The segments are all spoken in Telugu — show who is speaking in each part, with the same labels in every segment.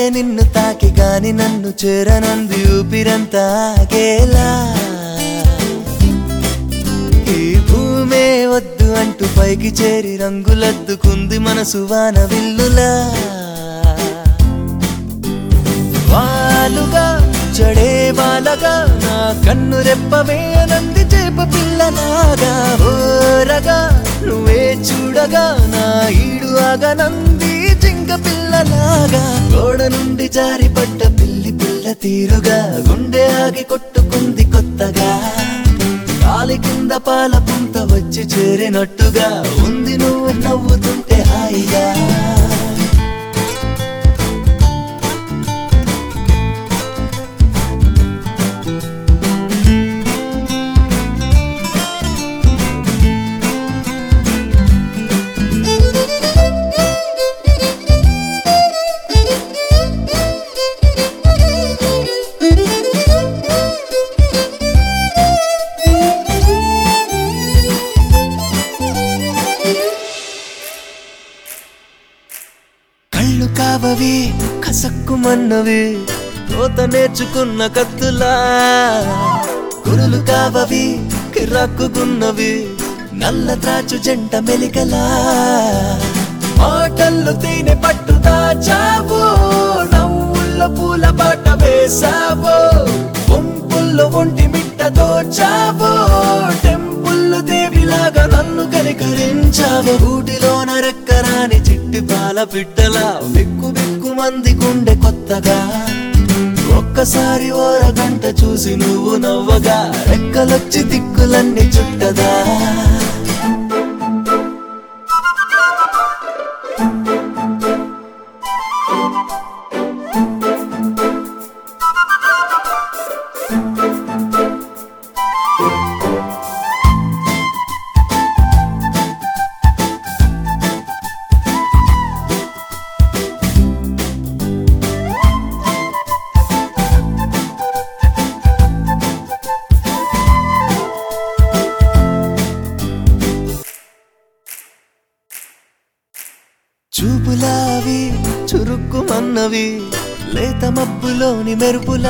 Speaker 1: నిన్ను తాకి గాని నన్ను చేరనంది ఊపిరంతా ఆగేలా ఈ భూమే వద్దు అంటూ పైకి చేరి రంగులద్దుకుంది మనసు వాన విల్లులా వాలుగా చడే వాలగా నా కన్ను రెప్పవే నంది చేప పిల్లలాగా ఓరగా నువ్వే చూడగా నా ఈడు ఆగా నంది జింక పిల్లలాగా గోడ నుండి జారి పడ్డ పిల్లి పిల్ల తీరుగా గుండె ఆగి కొట్టుకుంది కొత్తగా కాలి కింద పాల పుంత వచ్చి చేరినట్టుగా ఉంది నువ్వు నవ్వుతుంటే హాయిగా కళ్ళు కావవి కసక్కుమన్నవి కోత నేర్చుకున్న కత్తులా గురులు కావవి కిరాక్కున్నవి నల్ల త్రాచు జంట మెలికలా మాటల్లో తేనె పట్టు దాచావు నవ్వుల్లో పూల బాట వేసావు గుంపుల్లో ఒంటి మిట్ట దోచావు టెంపుల్లో దేవిలాగా నన్ను కనికరించావు గూటిలోన రెక్కరాని చిట్టి పాల పిట్టలా బిక్కు బిక్కు మంది గుండె కొత్తగా ఒక్కసారి ఓరగంట చూసి నువ్వు నవ్వగా రెక్కలొచ్చి దిక్కులన్నీ చుట్టదా చూపులావి చురుక్కుమన్నవి లేత మబ్బులోని మెరుపులా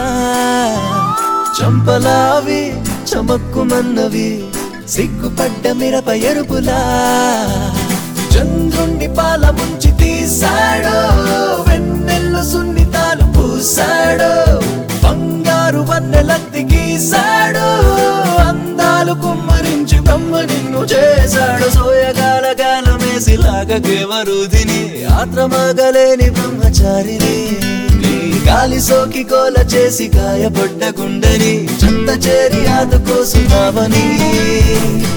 Speaker 1: చంపలావి చమక్కుమన్నవి సిగ్గుపడ్డ మిరప ఎరుపులా చంద్రుణ్ణి పాల ముంచి తీశాడు వెన్నెల్లు సున్నితాలు పూసాడు బంగారు వన్నెలత్తి గీశాడు అందాలు కుమ్మరించి బ్రహ్మ నిన్ను చేశాడు సోయగాల గాలమేసి లాగకేవరుదిని ఆత్రమాగలేని బ్రహ్మచారిని నీ గాలి సోకి కోల చేసి గాయపడ్డ గుండెని చెంత చేరి ఆదుకోసున్నావని